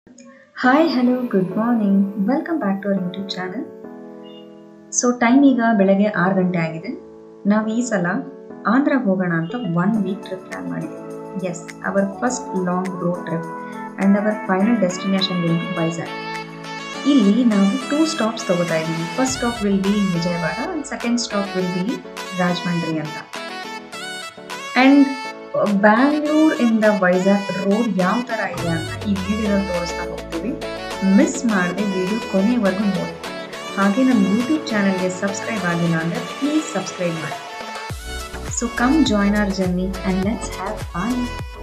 Hi hello good morning welcome back to our YouTube channel so time ಈಗ ಬೆಳಗ್ಗೆ ಆರು ಗಂಟೆ ಆಗಿದೆ ನಾವು ಈ ಸಲ ಆಂಧ್ರಾಗೆ ಹೋಗೋಣ ಅಂತ ಒನ್ ವೀಕ್ ಟ್ರಿಪ್ ಪ್ಲ್ಯಾನ್ ಮಾಡಿದ್ದೀವಿ as our first long road trip and our final destination will be Vizag ಇಲ್ಲಿ ನಾವು ಟೂ ಸ್ಟಾಪ್ಸ್ ತಗೋತಾ ಇದ್ದೀವಿ first stop will be Vijayawada and second stop will be Rajahmundry ಅಂತ ಆ್ಯಂಡ್ ಬ್ಯಾಂಗ್ಳೂರ್ ಇಂದ ವೈಜಾಗ್ ರೋಡ್ ಯಾವ ಥರ ಇದೆ ಅಂತ ಈ ವಿಡಿಯೋದಲ್ಲಿ ತೋರಿಸ್ತಾ ಹೋಗ್ತೀವಿ ಮಿಸ್ ಮಾಡದೆ ವಿಡಿಯೋ ಕೊನೆವರೆಗೂ ನೋಡಿ ಹಾಗೆ ನಮ್ಮ ಯೂಟ್ಯೂಬ್ ಚಾನಲ್ಗೆ ಸಬ್ಸ್ಕ್ರೈಬ್ ಆಗಿಲ್ಲ ಅಂದರೆ ಪ್ಲೀಸ್ ಸಬ್ಸ್ಕ್ರೈಬ್ ಮಾಡಿ so come join our journey and let's have fun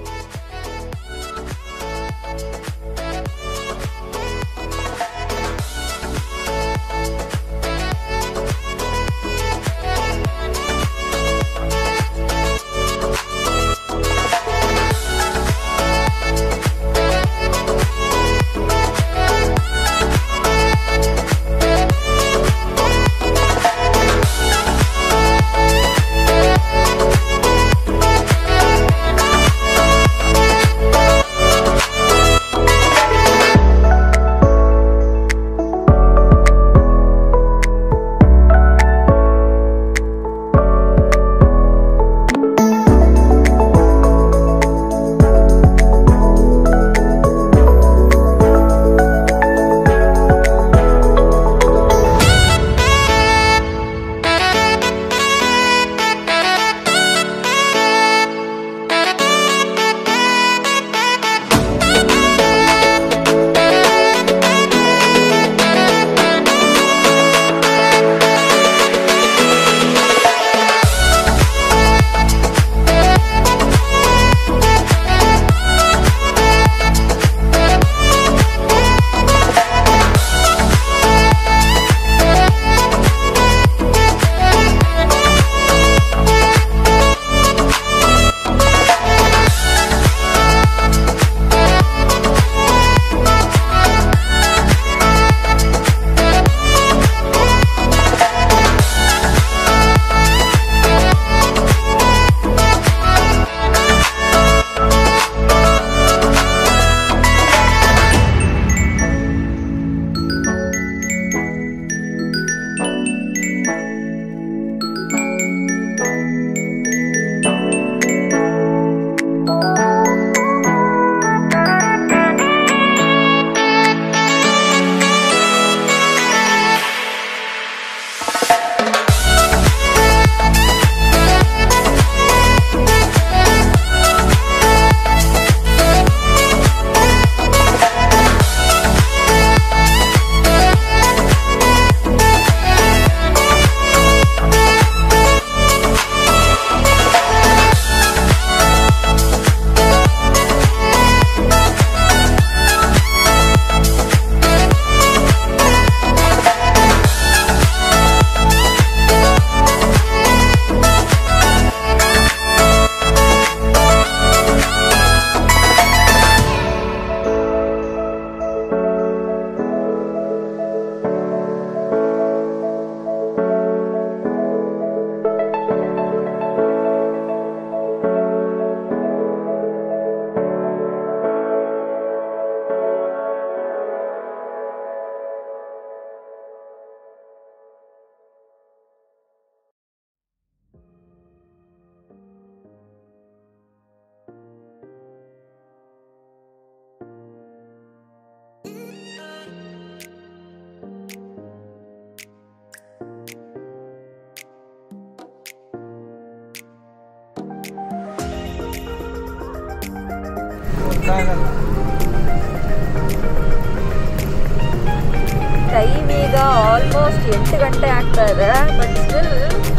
time ಈಗ ಆಲ್ಮೋಸ್ಟ್ ಎಂಟು ಗಂಟೆ ಆಗ್ತಾ ಇದೆ ಬಟ್ ಸ್ಟಿಲ್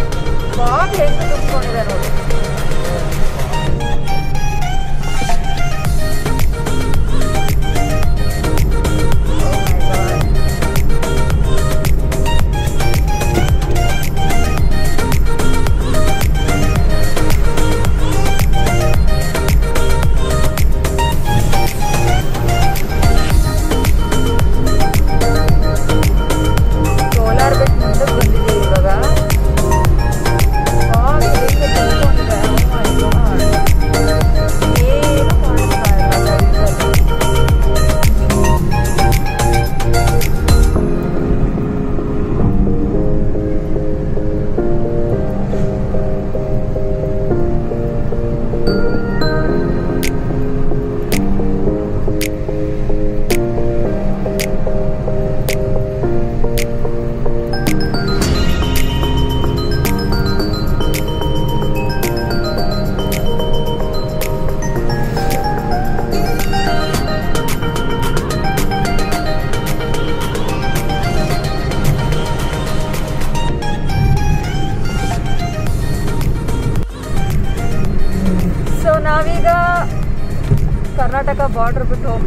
ಫಾಗ್ ಹೆಂಗೆ ತುಂಬಿಕೊಂಡಿದೆ ನೋಡಿ Oh my God. ಸೋಲಾರ್ ಬೆಟ್ ಮುಂದೆ ಬಂದಿದ್ದೀವಿ ಇವಾಗ ಫಾಗ್ ಹೆಂಗೆ ತುಂಬಿಕೊಂಡಿದೆ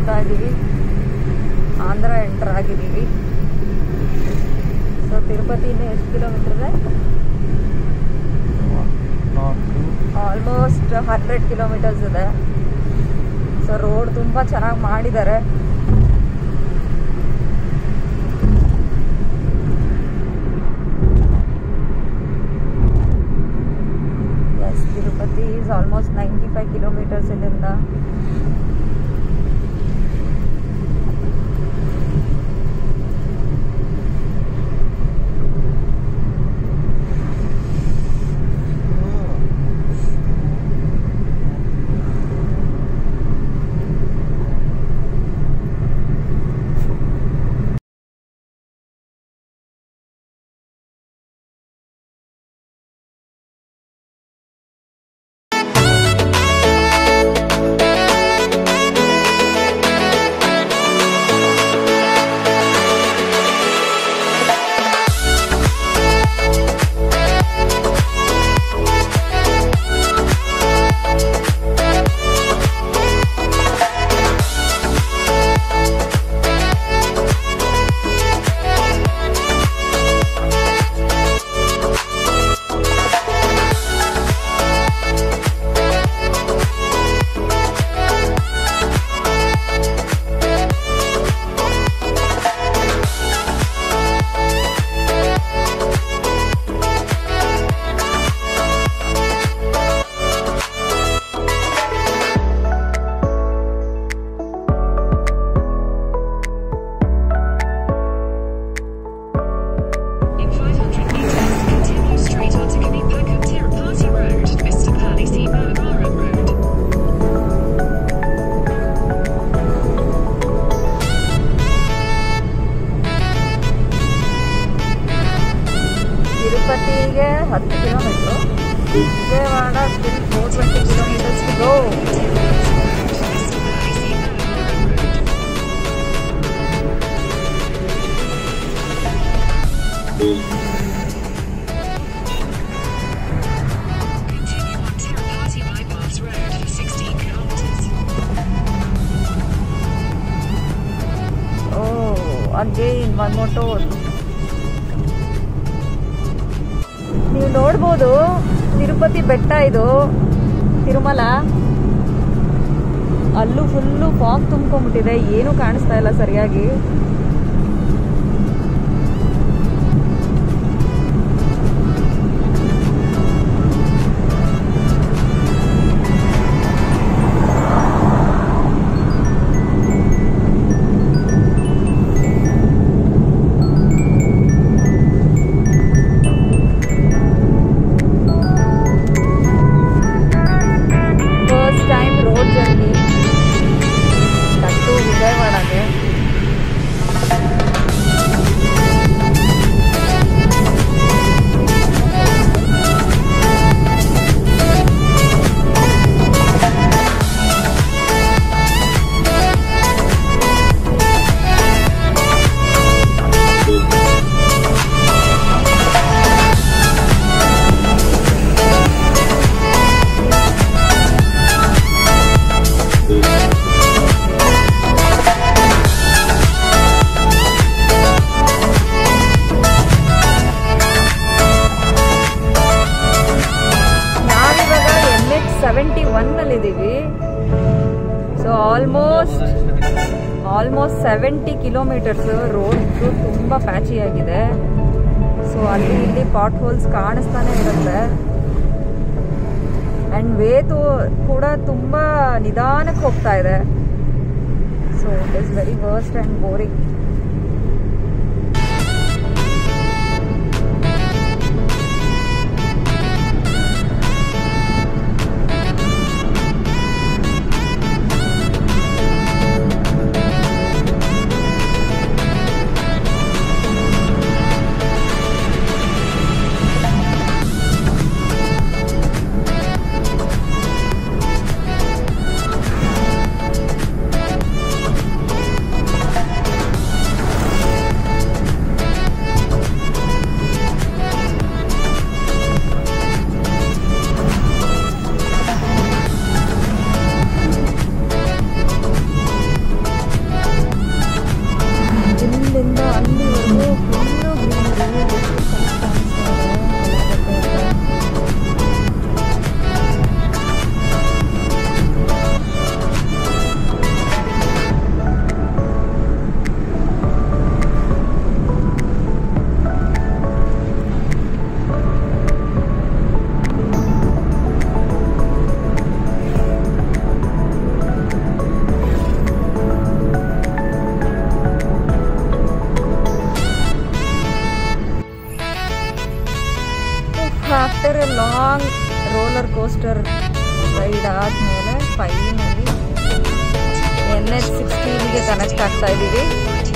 ಹೋಗ್ತಾ ಇದ್ದೀವಿ ಆಂಧ್ರ ಎಂಟರ್ ಆಗಿದ್ದೀವಿ ಸೊ ತಿರುಪತಿಯಿಂದ ಎಷ್ಟು ಕಿಲೋಮೀಟರ್ ಇದೆ ಆಲ್ಮೋಸ್ಟ್ ಹಂಡ್ರೆಡ್ ಕಿಲೋಮೀಟರ್ಸ್ ಇದೆ ಸೊ ರೋಡ್ ತುಂಬ ಚೆನ್ನಾಗಿ ಮಾಡಿದ್ದಾರೆ yes Tirupati is almost ninety five kilometres ಇಲ್ಲಿಂದ In 500 meters, continue straight onto Kanipaka Tirupati Road, Mr. Palisi Balabaram Road. ತಿರುಪತಿಗೆ ಹತ್ತು kilometre Vijayawada still four twenty kilometres go Mr. Palisi Balabaram Road. Continue on Tirupati Bypass Road for 16 kilometers. Oh again one more toll ನೀವು ನೋಡ್ಬೋದು ತಿರುಪತಿ ಬೆಟ್ಟ ಇದು ತಿರುಮಲ ಅಲ್ಲೂ full fog ತುಂಬ್ಕೊಂಡ್ಬಿಟ್ಟಿದೆ ಏನೂ ಕಾಣಿಸ್ತಾ ಇಲ್ಲ ಸರಿಯಾಗಿ first time road journey that ವಿಜಯವಾಡಗೆ ನಾವಿವಾಗ ಎನ್ ಎಚ್ ಸೆವೆಂಟಿ ಒನ್ನಲ್ಲಿದ್ದೀವಿ so almost almost seventy kilometres road ತುಂಬ ಪ್ಯಾಚಿ ಆಗಿದೆ ಸೊ ಅಲ್ಲಿ ಇಲ್ಲಿ ಪಾಟ್ ಹೋಲ್ಸ್ ಕಾಣಿಸ್ತಾನೆ ಇರುತ್ತೆ ಆ್ಯಂಡ್ ವೇತು ಕೂಡ ತುಂಬ ನಿಧಾನಕ್ಕೆ ಹೋಗ್ತಾ ಇದೆ so it is very worst and boring roller coaster ride ಆದಮೇಲೆ ಫೈನಲಿ ಎನ್ ಎಚ್ ಸಿಕ್ಸ್ಟೀನ್ಗೆ ಕನೆಕ್ಟ್ ಆಗ್ತಾ ಇದ್ದೀವಿ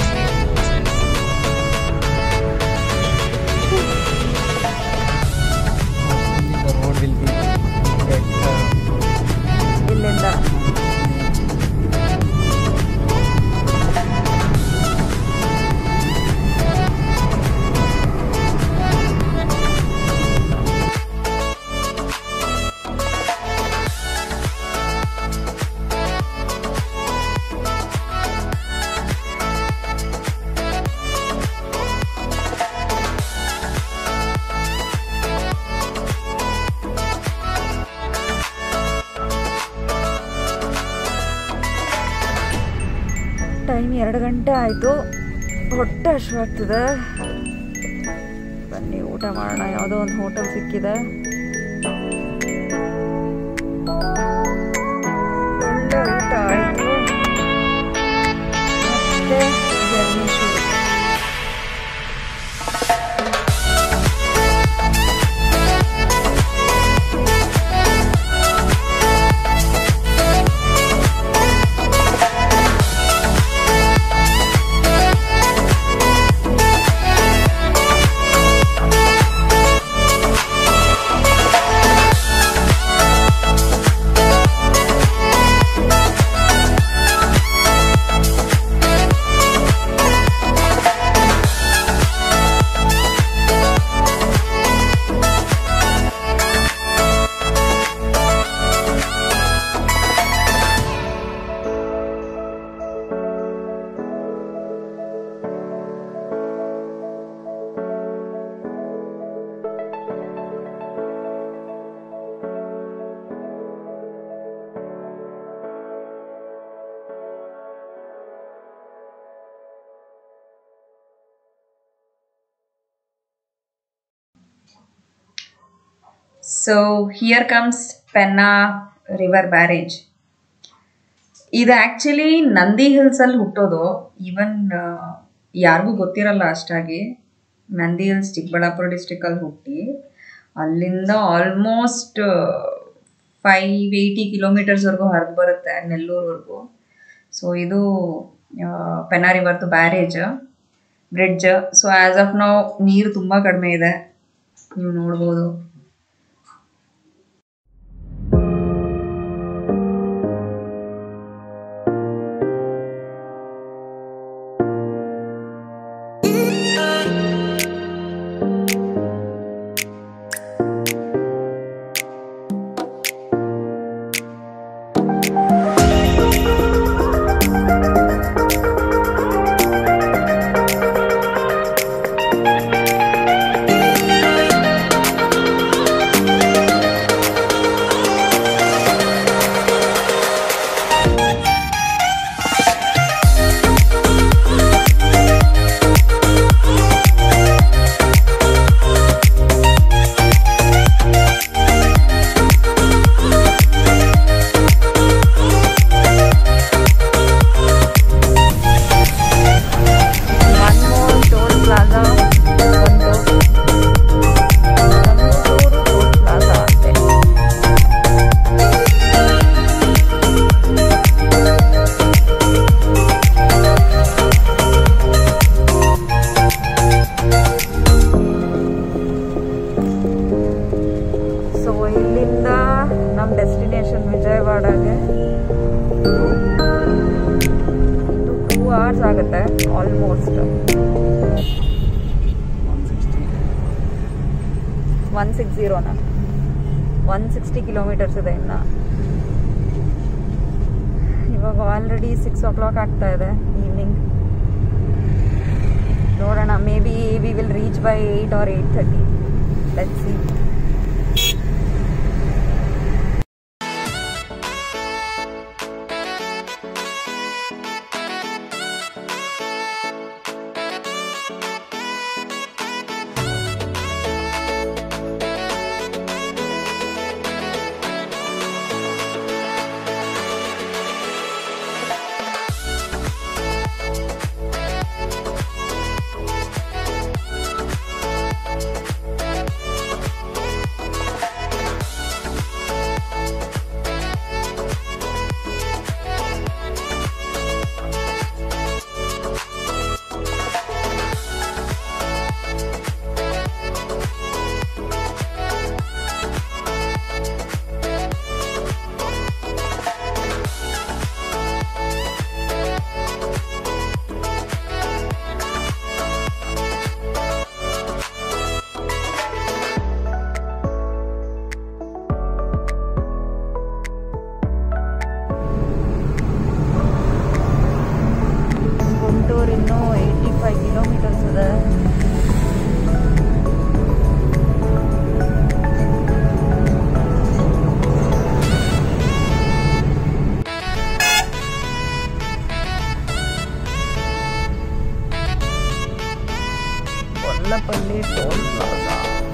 The road will be better. ಇಲ್ಲಿಂದ ಟೈಮ್ ಎರಡು ಗಂಟೆ ಆಯಿತು ಹೊಟ್ಟೆ ಹಶ್ವಾಗ್ತಿದೆ ಬನ್ನಿ ಊಟ ಮಾಡೋಣ ಯಾವುದೋ ಒಂದು ಹೋಟೆಲ್ ಸಿಕ್ಕಿದೆ ಒಳ್ಳೆ ಊಟ ಆಯಿತು ಮತ್ತೆ ಜರ್ನಿ ಶುರು so here comes Penna river barrage ಇದು ಆ್ಯಕ್ಚುಲಿ ನಂದಿ ಹಿಲ್ಸಲ್ಲಿ ಹುಟ್ಟೋದು ಈವನ್ ಯಾರಿಗೂ ಗೊತ್ತಿರಲ್ಲ ಅಷ್ಟಾಗಿ ನಂದಿ ಹಿಲ್ಸ್ ಚಿಕ್ಕಬಳ್ಳಾಪುರ ಡಿಸ್ಟಿಕಲ್ಲಿ ಹುಟ್ಟಿ ಅಲ್ಲಿಂದ ಆಲ್ಮೋಸ್ಟ್ ಫೈವ್ ಏಯ್ಟಿ ಕಿಲೋಮೀಟರ್ಸ್ವರೆಗೂ ಹರಿದು ಬರುತ್ತೆ ನೆಲ್ಲೂರ್ವರೆಗೂ ಸೊ ಇದು ಪೆನ್ನಾ ರಿವರ್ದು barrage bridge so as of ನಾವು ನೀರು ತುಂಬ ಕಡಿಮೆ ಇದೆ ನೀವು ನೋಡ್ಬೋದು ಒನ್ ಮೋರ್ ಟೋಲ್ ಪ್ಲಾಜಾ ಬಂತು ನಮ್ಮೂರು ಟೋಲ್ ಪ್ಲಾಜಾ ಅಂತೆ ಸೊ ಇಲ್ಲಿಂದ ನಮ್ಮ ಡೆಸ್ಟಿನೇಷನ್ ವಿಜಯವಾಡಗೆ ಟೂ ಅವರ್ಸ್ ಆಗುತ್ತೆ ಆಲ್ಮೋಸ್ಟ್ ಒನ್ ಸಿಕ್ಸ್ ಜೀರೋನ ಒನ್ ಸಿಕ್ಸ್ಟಿ ಕಿಲೋಮೀಟರ್ಸ್ ಇದೆ ಇನ್ನು ಇವಾಗ ಆಲ್ರೆಡಿ ಸಿಕ್ಸ್ ಓ ಕ್ಲಾಕ್ ಆಗ್ತಾ ಇದೆ ಈವ್ನಿಂಗ್ ನೋಡೋಣ maybe we will reach by eight or eight thirty let see Mallapalli toll plaza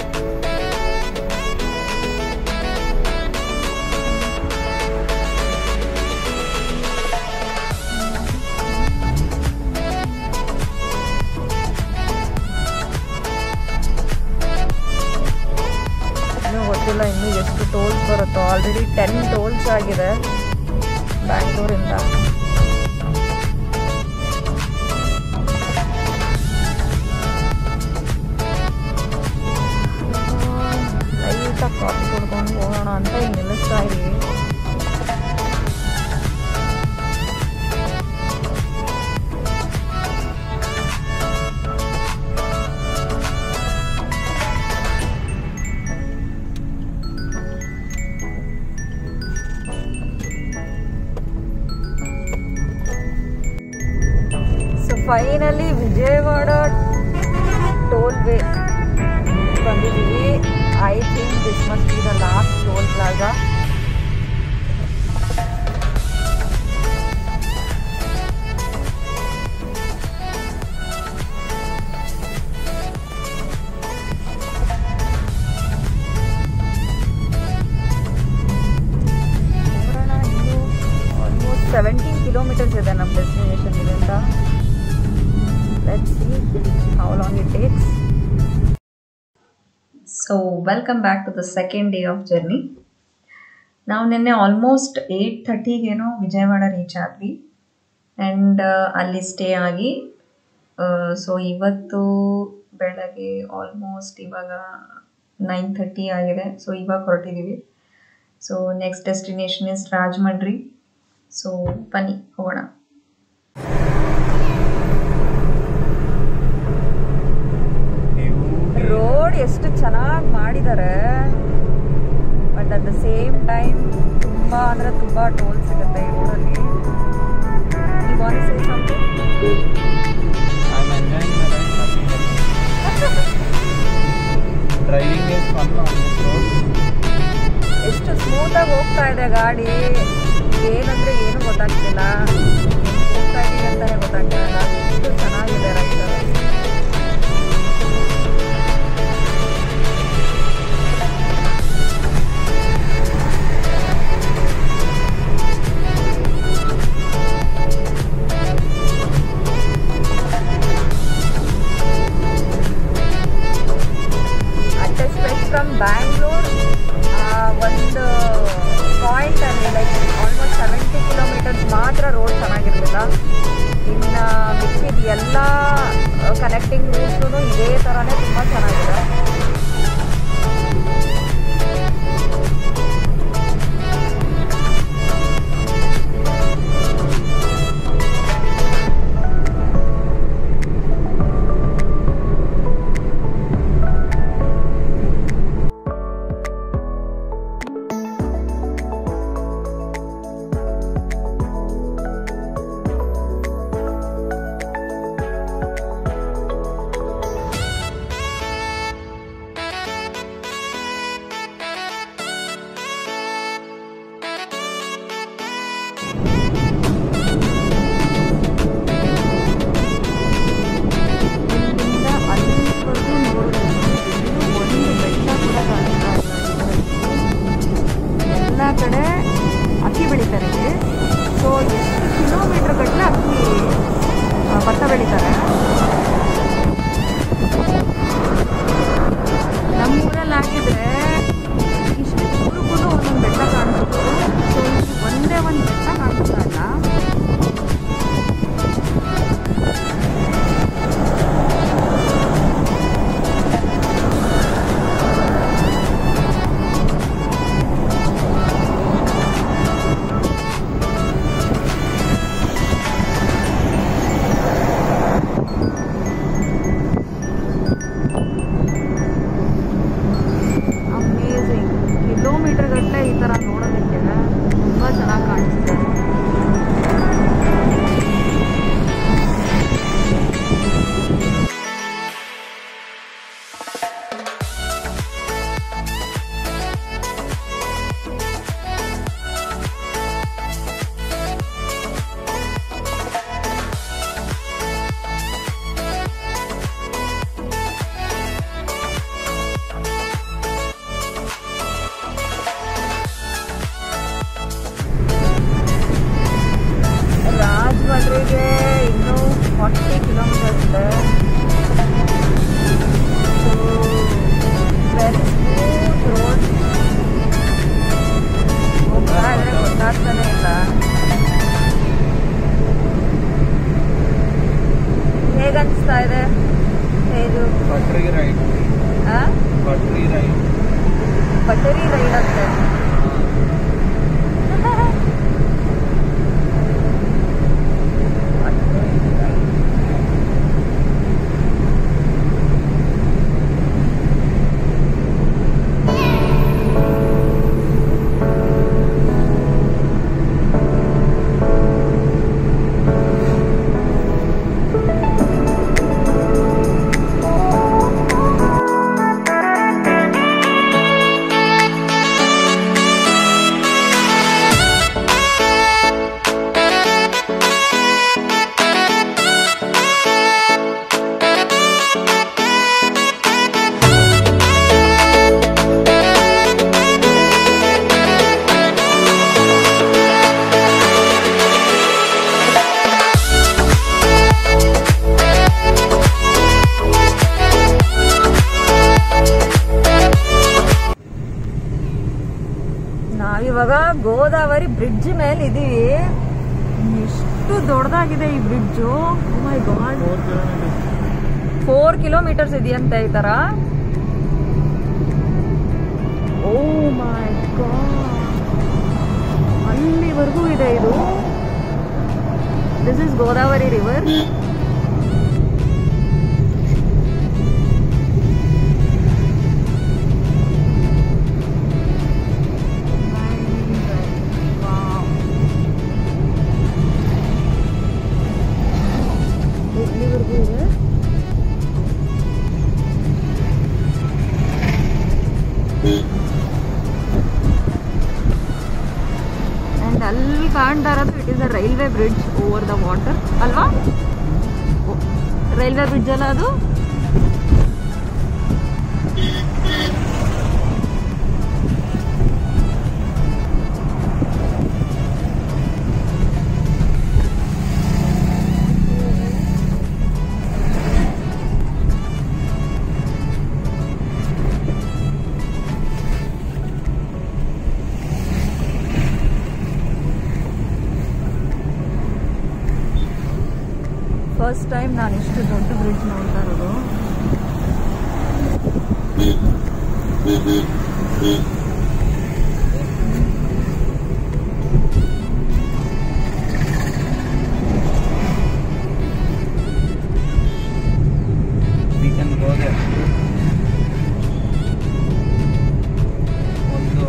ಇನ್ನೂ ಗೊತ್ತಿಲ್ಲ ಇನ್ನೂ ಎಷ್ಟು ಟೋಲ್ಸ್ ಬರುತ್ತೋ ಆಲ್ರೆಡಿ ಟೆನ್ ಟೋಲ್ಸ್ ಆಗಿದೆ ಬ್ಯಾಂಗ್ಳೂರಿಂದ ಲೈಟಾಗಿ ಕಾಫಿ ಕುಡ್ಕೊಂಡು ಹೋಗೋಣ ಅಂತ ಇಲ್ಲಿ ನಿಲ್ಲಿಸ್ತಾ ಇದೀವಿ so finally Vijayawada toll way ಬಂದಿದ್ದೀವಿ I think this must be the last toll plaza almost seventeen kilometres ಇದೆ ನಮ್ಮ ಡೆಸ್ಟಿನೇಷನ್ ಇದರಿಂದ let's see how long it takes so welcome back to the second day of journey ನಾವು ನಿನ್ನೆ almost eight ಥರ್ಟಿಗೇನೋ Vijayawada reach ಆದ್ವಿ and ಅಲ್ಲಿ stay ಆಗಿ so ಇವತ್ತು ಬೆಳಗ್ಗೆ ಆಲ್ಮೋಸ್ಟ್ ಇವಾಗ ನೈನ್ ಥರ್ಟಿ ಆಗಿದೆ ಸೊ ಇವಾಗ ಹೊರಟಿದ್ದೀವಿ so next destination is Rajahmundry so ಬನ್ನಿ ಹೋಗೋಣ ರೋಡ್ ಎಷ್ಟು ಚೆನ್ನಾಗಿ ಮಾಡಿದ್ದಾರೆ but at the same time ತುಂಬ ಅಂದರೆ ತುಂಬ ಟೋಲ್ ಸಿಗುತ್ತೆ ಈ ರೋಡಲ್ಲಿ I want say something I'm enjoying the ride. nothing else. Driving is fun on this road. ಎಷ್ಟು ಸ್ಮೂತಾಗಿ ಹೋಗ್ತಾ ಇದೆ ಗಾಡಿ ಏನಂದ್ರೆ ಏನು ಗೊತ್ತಾಗ್ತಿಲ್ಲ ಹೋಗ್ತಾ ಇದೀವಿ ಅಂತಾನೆ ಗೊತ್ತಾಗ್ತಿಲ್ಲ ಅಷ್ಟು ಚೆನ್ನಾಗಿದೆ ರೈಡ್ ಅಟ್ ಸ್ಪೆಷ್ ಫ್ರಮ್ ಬ್ಯಾಂಗ್ಳೂರ್ ಒಂದು ಪಾಯಿಂಟಲ್ಲಿ ಲೈಕ್ ಆಲ್ಮೋಸ್ಟ್ ಸೆವೆಂಟಿ ಕಿಲೋಮೀಟರ್ಸ್ ಮಾತ್ರ ರೋಡ್ ಚೆನ್ನಾಗಿರಲಿಲ್ಲ ಇನ್ನು ಮಿಕ್ಕಿದ ಎಲ್ಲ ಕನೆಕ್ಟಿಂಗ್ ರೂಟ್ಸು ಇದೇ ಥರನೇ ತುಂಬ ಚೆನ್ನಾಗಿದೆ ಫಾರ್ಟಿ ಕಿಲೋಮೀಟರ್ಸ್ ಇದೆ ವೆರಿ ಸ್ಮೂತ್ ರೋಡ್ ಹೋಗ್ತಾ ಇದ್ರೆ ಗೊತ್ತಾಗ್ತಾನೆ ಇಲ್ಲ ಹೇಗನ್ಸ್ತಾ ಇದೆ ಇದು ಬಟ್ರಿ ರೈಡ್ ಆ? ಬಟ್ರಿ ರೈಡ್ ಬಟರಿ ರೈಡ್ ಅಂತೆ ನಾವಿವಾಗ ಗೋದಾವರಿ ಬ್ರಿಡ್ಜ್ ಮೇಲೆ ಇದೀವಿ ಎಷ್ಟು ದೊಡ್ಡದಾಗಿದೆ ಈ bridge my God four kilometres ಇದೆಯಂತೆ ಈ ತರ ಓ ಮೈ ಗಾಡ್ ಅಲ್ಲಿವರೆಗೂ ಇದೆ ಇದು ದಿಸ್ ಇಸ್ ಗೋದಾವರಿ ರಿವರ್ ಎಲ್ಲಿವರೆಗೂ ಇದೆ ಅಂಡ್ ಅಲ್ಲಿ ಕಾಣ್ತಾ ಇರೋದು it is a railway bridge over the water ಅಲ್ವಾ ರೈಲ್ವೆ ಬ್ರಿಡ್ಜ್ ಅಲ್ಲ ಅದು ಫಸ್ಟ್ ಟೈಮ್ ನಾನು ಇಷ್ಟು ದೊಡ್ಡ ಬ್ರಿಡ್ಜ್ ನೋಡ್ತಾ ಇರೋದು we can go there ಒಂದು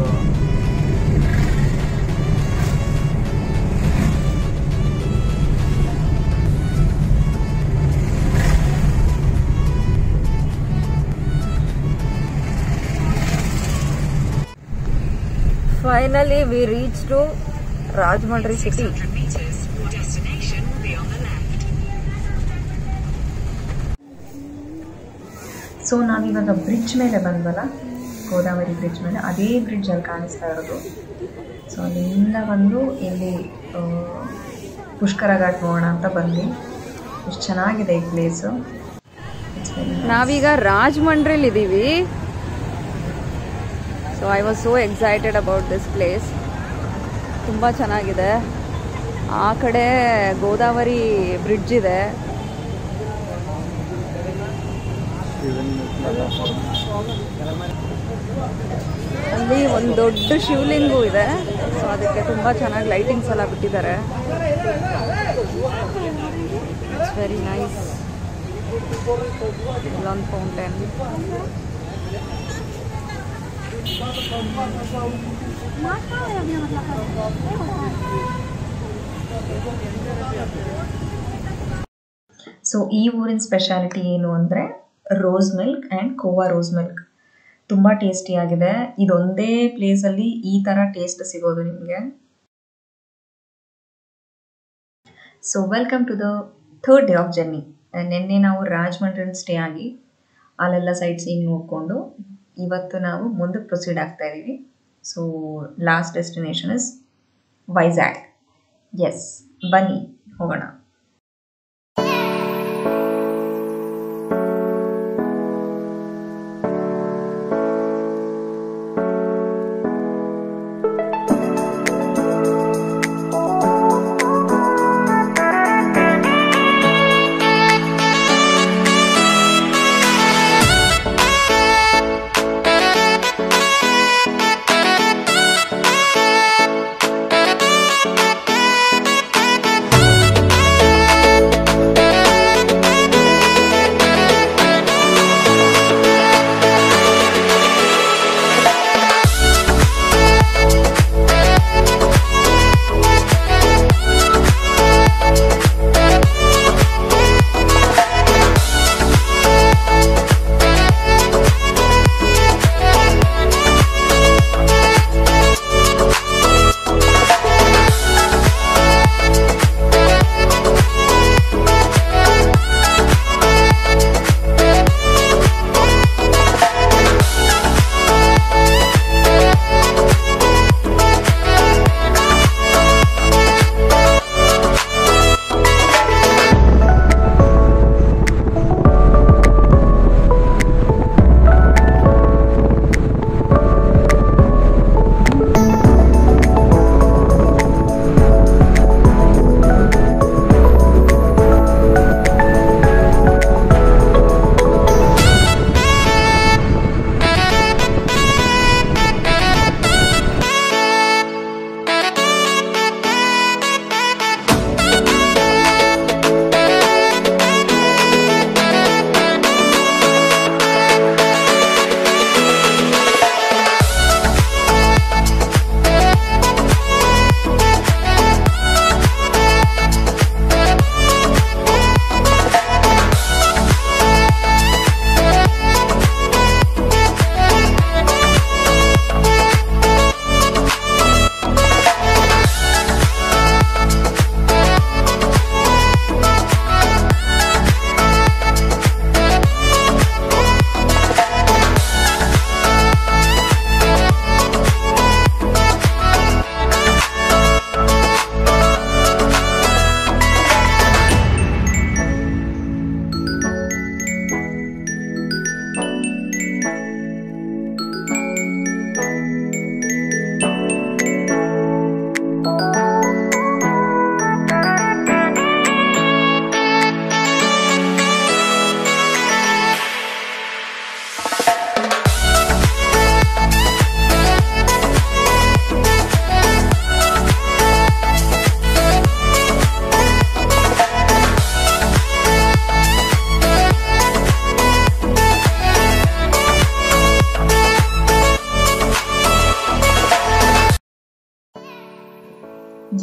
finally we reach to Rajahmundry city 600 meters. Destination will be on the left. So ನಾವಿವಾಗ ಬ್ರಿಡ್ಜ್ ಮೇಲೆ ಬಂದ್ವಲ್ಲ ಗೋದಾವರಿ ಬ್ರಿಡ್ಜ್ ಮೇಲೆ ಅದೇ ಬ್ರಿಡ್ಜ್ ಅಲ್ಲಿ ಕಾಣಿಸ್ತಾ ಇರೋದು ಸೊ ಅಲ್ಲಿಂದ ಬಂದು ಇಲ್ಲಿ ಆ, ಪುಷ್ಕರ ಘಾಟ್ ಹೋಗೋಣ ಅಂತ ಬಂದ್ವಿ ಎಷ್ಟು ಚೆನ್ನಾಗಿದೆ ಈ ಪ್ಲೇಸು ನಾವೀಗ ರಾಜಮಂಡ್ರಿಲಿ ಇದ್ದೀವಿ so I was so excited about this place ತುಂಬ ಚೆನ್ನಾಗಿದೆ ಆ ಕಡೆ ಗೋದಾವರಿ ಬ್ರಿಡ್ಜ್ ಇದೆ ಅಲ್ಲಿ ಒಂದು ದೊಡ್ಡ ಶಿವಲಿಂಗು ಇದೆ ಸೊ ಅದಕ್ಕೆ ತುಂಬ ಚೆನ್ನಾಗಿ ಲೈಟಿಂಗ್ಸ್ ಎಲ್ಲ ಬಿಟ್ಟಿದ್ದಾರೆ ಇಟ್ಸ್ ವೆರಿ ನೈಸ್ ಇಲ್ಲೊಂದು ಫೌಂಟೇನ್ ಸೊ ಈ ಊರಿನ ಸ್ಪೆಷಾಲಿಟಿ ಏನು ಅಂದರೆ rose milk and kova rose milk ತುಂಬ ಟೇಸ್ಟಿಯಾಗಿದೆ ಇದೊಂದೇ ಪ್ಲೇಸಲ್ಲಿ ಈ ಥರ ಟೇಸ್ಟ್ ಸಿಗೋದು ನಿಮಗೆ so welcome to the third day of journey ನಿನ್ನೆ ನಾವು ರಾಜಮಂಡ್ರಿಲಿ ಸ್ಟೇ ಆಗಿ ಅಲ್ಲೆಲ್ಲ ಸೈಟ್ ಸೀಯಿಂಗ್ ನೋಡಿಕೊಂಡು ಇವತ್ತು ನಾವು ಮುಂದಕ್ಕೆ ಪ್ರೊಸೀಡ್ ಆಗ್ತಾ ಇದ್ದೀವಿ so last destination is Vizag yes ಬನ್ನಿ ಹೋಗೋಣ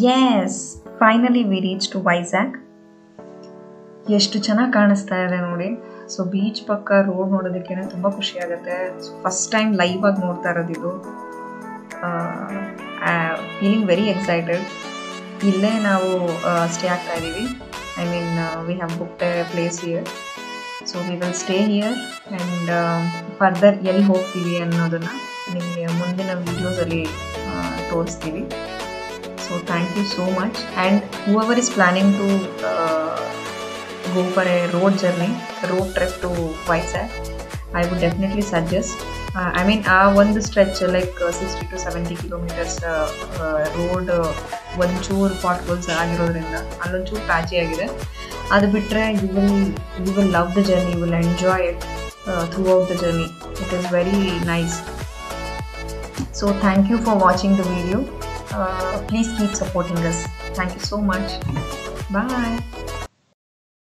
yes finally we reach to Vizag ಎಷ್ಟು ಚೆನ್ನಾಗಿ ಕಾಣಿಸ್ತಾ ಇದೆ ನೋಡಿ ಸೊ ಬೀಚ್ ಪಕ್ಕ ರೋಡ್ ನೋಡೋದಕ್ಕೆ ತುಂಬ ಖುಷಿ ಆಗುತ್ತೆ ಫಸ್ಟ್ ಟೈಮ್ ಲೈವ್ ಆಗಿ ನೋಡ್ತಾ ಇರೋದು ಇದು ಫೀಲಿಂಗ್ ವೆರಿ ಎಕ್ಸೈಟೆಡ್ ಇಲ್ಲೇ ನಾವು ಸ್ಟೇ ಆಗ್ತಾ ಇದ್ದೀವಿ I mean we have booked a place here so we will stay here and further ಎಲ್ಲಿ ಹೋಗ್ತೀವಿ ಅನ್ನೋದನ್ನು ನಿಮಗೆ ಮುಂದಿನ ವೀಡಿಯೋಸಲ್ಲಿ ತೋರಿಸ್ತೀವಿ so thank you so much and whoever is planning to go for a road journey, road trip to Vizag, I would definitely suggest. Uh, I mean, ಆ ಒಂದು stretch like sixty to seventy kilometres road ಒಂಚೂರು potholes ಆಗಿರೋದ್ರಿಂದ ಅಲ್ಲೊಂಚೂರು patchy ಆಗಿದೆ ಅದು ಬಿಟ್ಟರೆ you will you will love the journey you will enjoy it throughout the journey it is very nice so thank you for watching the video please keep supporting us thank you so much bye